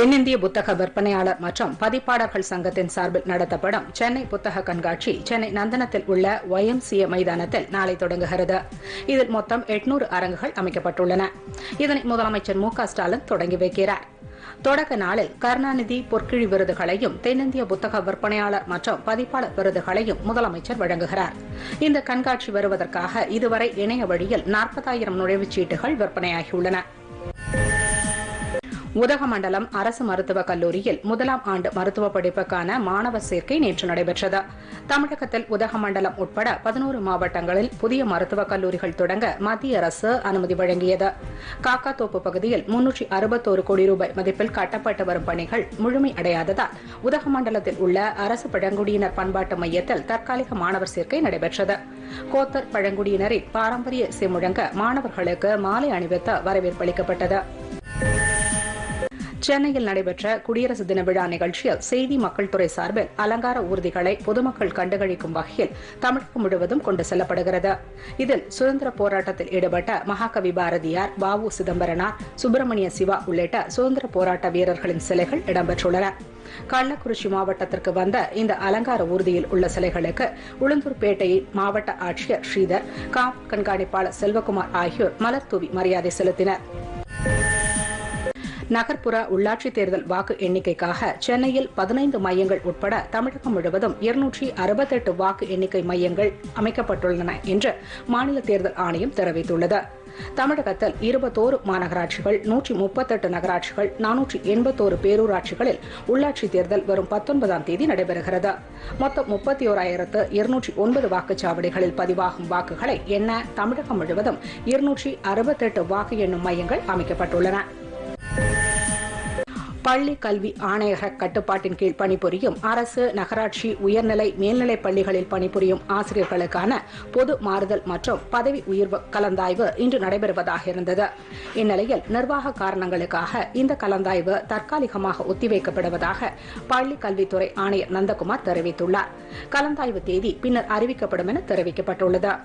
தென்னிந்திய புத்தக விற்பனையாளர் மற்றும் பதிப்பாளர்கள் சங்கத்தின் சார்பில் நடத்தப்படும் சென்னை புத்தக கண்காட்சி சென்னை நந்தனத்தில் உள்ள ஒய்எம்சிஏ மைதானத்தில் நாளை தொடங்குகிறது இதில் மொத்தம் எட்நூறு அரங்குகள் அமைக்கப்பட்டுள்ளன இதனை முதலமைச்சர் மு க ஸ்டாலின் தொடங்கி வைக்கிறார் தொடக்க நாளில் கருணாநிதி பொற்கிழி விருதுகளையும் தென்னிந்திய புத்தக விற்பனையாளர் மற்றும் பதிப்பாளர் விருதுகளையும் முதலமைச்சர் வழங்குகிறார் இந்த கண்காட்சி வருவதற்காக இதுவரை இணைய வழியில் நாற்பதாயிரம் நுழைவுச் சீட்டுகள் விற்பனையாகியுள்ளன உதகமண்டலம் அரசு மருத்துவக் கல்லூரியில் முதலாம் ஆண்டு மருத்துவ படிப்புக்கான மாணவர் சேர்க்கை நேற்று நடைபெற்றது தமிழகத்தில் உதகமண்டலம் உட்பட பதினோரு மாவட்டங்களில் புதிய மருத்துவக் கல்லூரிகள் தொடங்க மத்திய அரசு அனுமதி வழங்கியது காக்காத்தோப்பு பகுதியில் முன்னூற்றி அறுபத்தோரு கோடி ரூபாய் மதிப்பில் கட்டப்பட்டு வரும் பணிகள் முழுமை அடையாததால் உதகமண்டலத்தில் உள்ள அரசு பழங்குடியினர் பண்பாட்டு மையத்தில் தற்காலிக மாணவர் சேர்க்கை நடைபெற்றது கோத்தர் பழங்குடியினரின் பாரம்பரிய இசை முழங்க மாணவர்களுக்கு மாலை அணிவித்து வரவேற்பு அளிக்கப்பட்டது சென்னையில் நடைபெற்ற குடியரசு தின விழா நிகழ்ச்சியில் செய்தி மக்கள் துறை சார்பில் அலங்கார ஊர்திகளை பொதுமக்கள் கண்டுகளிக்கும் வகையில் தமிழகம் முழுவதும் கொண்டு செல்லப்படுகிறது இதில் சுதந்திர போராட்டத்தில் ஈடுபட்ட மகாகவி பாரதியார் பாவு சிதம்பரனார் சுப்பிரமணிய சிவா உள்ளிட்ட சுதந்திர போராட்ட வீரர்களின் சிலைகள் இடம்பெற்றுள்ளன கள்ளக்குறிச்சி மாவட்டத்திற்கு வந்த இந்த அலங்கார ஊர்தியில் உள்ள சிலைகளுக்கு உளுந்தூர்பேட்டையின் மாவட்ட ஆட்சியர் ஸ்ரீதர் காவல் கண்காணிப்பாளர் செல்வகுமார் ஆகியோர் மலர் தூவி மரியாதை செலுத்தினர் நகர்ப்புற உள்ளாட்சித் தேர்தல் வாக்கு எண்ணிக்கைக்காக சென்னையில் பதினைந்து மையங்கள் உட்பட தமிழகம் முழுவதும் இருநூற்றி அறுபத்தெட்டு வாக்கு எண்ணிக்கை மையங்கள் அமைக்கப்பட்டுள்ளன என்று மாநில தேர்தல் ஆணையம் தெரிவித்துள்ளது தமிழகத்தில் இருபத்தோரு மாநகராட்சிகள் நூற்றி முப்பத்தெட்டு நகராட்சிகள் நானூற்றி எண்பத்தோரு பேரூராட்சிகளில் உள்ளாட்சித் தேர்தல் வரும் பத்தொன்பதாம் தேதி நடைபெறுகிறது மொத்தம் முப்பத்தி ஓராயிரத்து இருநூற்றி ஒன்பது வாக்குச்சாவடிகளில் பதிவாகும் வாக்குகளை எண்ண தமிழகம் முழுவதும் இருநூற்றி அறுபத்தெட்டு வாக்கு எண்ணும் மையங்கள் அமைக்கப்பட்டுள்ளன பள்ளி கல்வி ஆணையக கட்டுப்பாட்டின் கீழ் பணிபுரியும் அரசு நகராட்சி உயர்நிலை மேல்நிலைப் பள்ளிகளில் பணிபுரியும் ஆசிரியர்களுக்கான பொது மாறுதல் மற்றும் பதவி உயர்வு கலந்தாய்வு இன்று நடைபெறுவதாக இருந்தது இந்நிலையில் நிர்வாக காரணங்களுக்காக இந்த கலந்தாய்வு தற்காலிகமாக ஒத்திவைக்கப்படுவதாக பள்ளி கல்வித்துறை ஆணையர் நந்தகுமார் தெரிவித்துள்ளார் கலந்தாய்வு தேதி பின்னர் அறிவிக்கப்படும் என தெரிவிக்கப்பட்டுள்ளது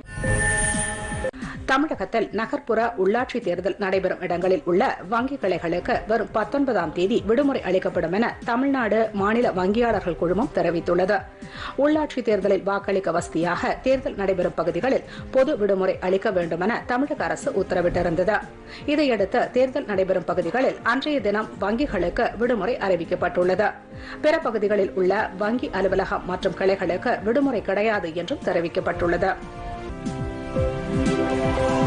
தமிழகத்தில் நகர்ப்புற உள்ளாட்சி தேர்தல் நடைபெறும் இடங்களில் உள்ள வங்கி கிளைகளுக்கு வரும் பத்தொன்பதாம் தேதி விடுமுறை அளிக்கப்படும் என தமிழ்நாடு மாநில வங்கியாளர்கள் குழுமம் தெரிவித்துள்ளது உள்ளாட்சி தேர்தலில் வாக்களிக்க வசதியாக தேர்தல் நடைபெறும் பகுதிகளில் பொது விடுமுறை அளிக்க வேண்டும் என தமிழக அரசு உத்தரவிட்டிருந்தது இதையடுத்து தேர்தல் நடைபெறும் பகுதிகளில் அன்றைய தினம் வங்கிகளுக்கு விடுமுறை அறிவிக்கப்பட்டுள்ளது பிற பகுதிகளில் உள்ள வங்கி அலுவலகம் மற்றும் கிளைகளுக்கு விடுமுறை கிடையாது என்றும் தெரிவிக்கப்பட்டுள்ளது